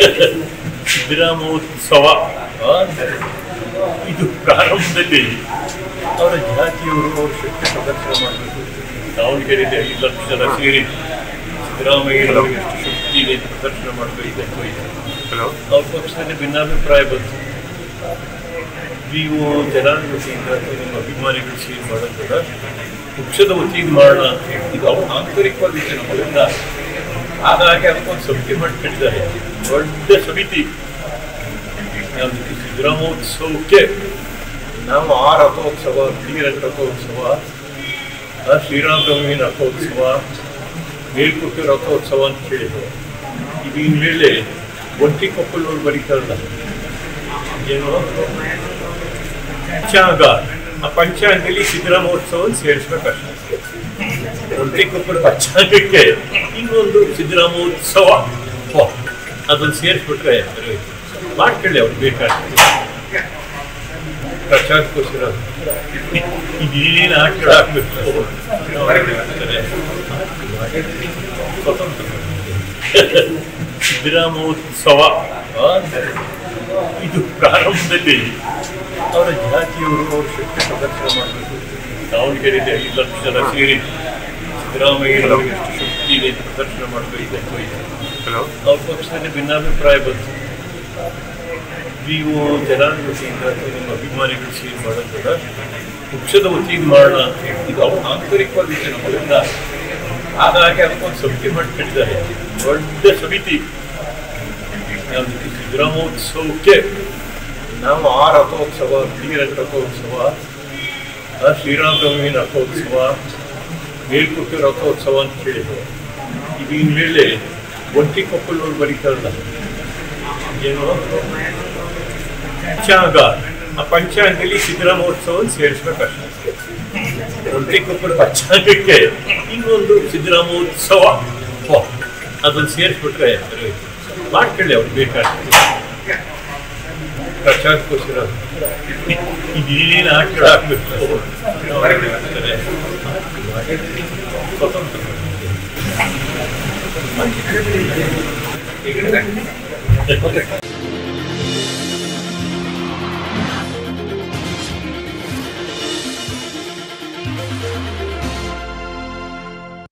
ಸಿದ್ದರಾಮೋತ್ಸವ ಆ, ಇದು ಪ್ರಾರಂಭದಲ್ಲಿ ಅವರ ಜಾತಿಯವರು ಅವ್ರ ಶಕ್ತಿ ಪ್ರದರ್ಶನ ಮಾಡಬೇಕು ದಾವಣಗೆರೆಯಲ್ಲಿ ಐದು ಲಕ್ಷ ಜನ ಸೇರಿ ಸಿದ್ದರಾಮಯ್ಯನವರಿಗೆ ಎಷ್ಟು ಶಕ್ತಿ ಇದೆ ಅಂತ ಪ್ರದರ್ಶನ ಮಾಡಬೇಕು ಅಂತ ಇದೆ ಹಲೋ ಅವ್ರ ಪಕ್ಷದಲ್ಲಿ ಭಿನ್ನಾಭಿಪ್ರಾಯ ಬಂತು ನೀವು ಜನಾಂಗ ವತಿಯಿಂದ ಅಥವಾ ನಿಮ್ಮ ಅಭಿಮಾನಿಗಳು ಸೇರಿ ಮಾಡೋದು ಕೂಡ ಪಕ್ಷದ ವತಿಯಿಂದ ಮಾಡೋಣ ಅಂತ ಹೇಳಿ ಇದು ಅವ್ರ ಆಂತರಿಕವಾದ ವಿಷಯ ನಮ್ಮಲ್ಲಿಂದ ಹಾಗಾಗಿ ಅದಕ್ಕೊಂದು ಸಮಿತಿ ಮಾಡ್ಕೊಂಡಿದ್ದಾರೆ ದೊಡ್ಡ ಸಮಿತಿ ಯಾವುದಕ್ಕೆ ಸಿದ್ದರಾಮೋತ್ಸವಕ್ಕೆ ನಾವು ಆ ರಥೋತ್ಸವ ಬೀರ ರಥೋತ್ಸವ ಆ ಶ್ರೀರಾಮನವಮಿ ರಥೋತ್ಸವ ಮೇಲ್ಕುಟ್ಟಿ ರಥೋತ್ಸವ ಅಂತ ಹೇಳಿದ್ರು ಇದು ಇನ್ಮೇಲೆ ಒಂಟಿ ಕೊಪ್ಪಳವ್ರು ಬರೀತಾರಲ್ಲ ಏನು ಪಂಚಾಂಗ ಆ ಪಂಚಾಂಗದಲ್ಲಿ ಸಿದ್ದರಾಮೋತ್ಸವ ಸೇರಿಸ್ಬೇಕಷ್ಟೇ ಒಂಟಿ ಕೊಪ್ಪಳ ಪಂಚಾಂಗಕ್ಕೆ ಇನ್ನೊಂದು ಸಿದ್ದರಾಮೋತ್ಸವ ಹೋ, ಅದನ್ನ ಸೇರಿಸ್ಬಿಟ್ರೆ ಸರಿ ಹೋಯ್ತು. ಮಾಡ್ಕೊಳ್ಳಿ ಅವ್ರು ಬೇಕಾಗ್ತದೆ ಪ್ರಚಾರಕ್ಕೋಸ್ಕರ ಇದೇನು ಆಟಗಳು ಆಗ್ಬೇಕು ಸ್ವತಂತ್ರ ಸಿದ್ದರಾಮೋತ್ಸವ ಆ, ಇದು ಪ್ರಾರಂಭದಲ್ಲಿ ಅವರ ಜಾತಿಯವರು ಅವ್ರ ಶಕ್ತಿ ಪ್ರದರ್ಶನ ಮಾಡಬೇಕು ದಾವಣಗೆರೆಯಲ್ಲಿ ಐದು ಲಕ್ಷ ಜನ ಸೇರಿ ಸಿದ್ದರಾಮಯ್ಯನವರಿಗೆ ಎಷ್ಟು ಶಕ್ತಿ ಇದೆ ಅಂತ ಪ್ರದರ್ಶನ ಮಾಡಬೇಕು ಅಂತ ಇದೆ ಹಲೋ ಅವ್ರ ಪಕ್ಷದಲ್ಲಿ ಭಿನ್ನಾಭಿಪ್ರಾಯ ಬಂತು ನೀವು ಜನಾಂಗ ವತಿಯಿಂದ ಅಥವಾ ನಿಮ್ಮ ಅಭಿಮಾನಿಗಳು ಸೇರಿ ಮಾಡೋದು ಕೂಡ ಪಕ್ಷದ ವತಿಯಿಂದ ಮಾಡೋಣ ಅಂತ ಹೇಳಿ ಇದು ಅವ್ರ ಆಂತರಿಕವಾದ ವಿಷಯ ನಮ್ಮಲ್ಲಿಂದ ಹಾಗಾಗಿ ಅದಕ್ಕೊಂದು ಸಮಿತಿ ಮಾಡ್ಕೊಂಡಿದ್ದಾರೆ ದೊಡ್ಡ ಸಮಿತಿ ಯಾವುದಕ್ಕೆ ಸಿದ್ದರಾಮೋತ್ಸವಕ್ಕೆ ನಾವು ಆ ರಥೋತ್ಸವ ಬೀರ ರಥೋತ್ಸವ ಆ ಶ್ರೀರಾಮನವಮಿ ರಥೋತ್ಸವ ಮೇಲ್ಕುಟ್ಟಿ ರಥೋತ್ಸವ ಅಂತ ಹೇಳಿದ್ರು ಇದು ಇನ್ಮೇಲೆ ಒಂಟಿ ಕೊಪ್ಪಳವ್ರು ಬರೀತಾರಲ್ಲ ಏನು ಪಂಚಾಂಗ ಆ ಪಂಚಾಂಗದಲ್ಲಿ ಸಿದ್ದರಾಮೋತ್ಸವ ಸೇರಿಸ್ಬೇಕಷ್ಟೇ ಒಂಟಿ ಕೊಪ್ಪಳ ಪಂಚಾಂಗಕ್ಕೆ ಇನ್ನೊಂದು ಸಿದ್ದರಾಮೋತ್ಸವ ಹೋ, ಅದನ್ನ ಸೇರಿಸ್ಬಿಟ್ರೆ ಸರಿ ಹೋಯ್ತು. ಮಾಡ್ಕೊಳ್ಳಿ ಅವ್ರು ಬೇಕಾಗ್ತದೆ ಪ್ರಚಾರಕ್ಕೋಸ್ಕರ ಇದೇನು ಆಟಗಳು ಆಗ್ಬೇಕು ಸ್ವತಂತ್ರ ಈಗ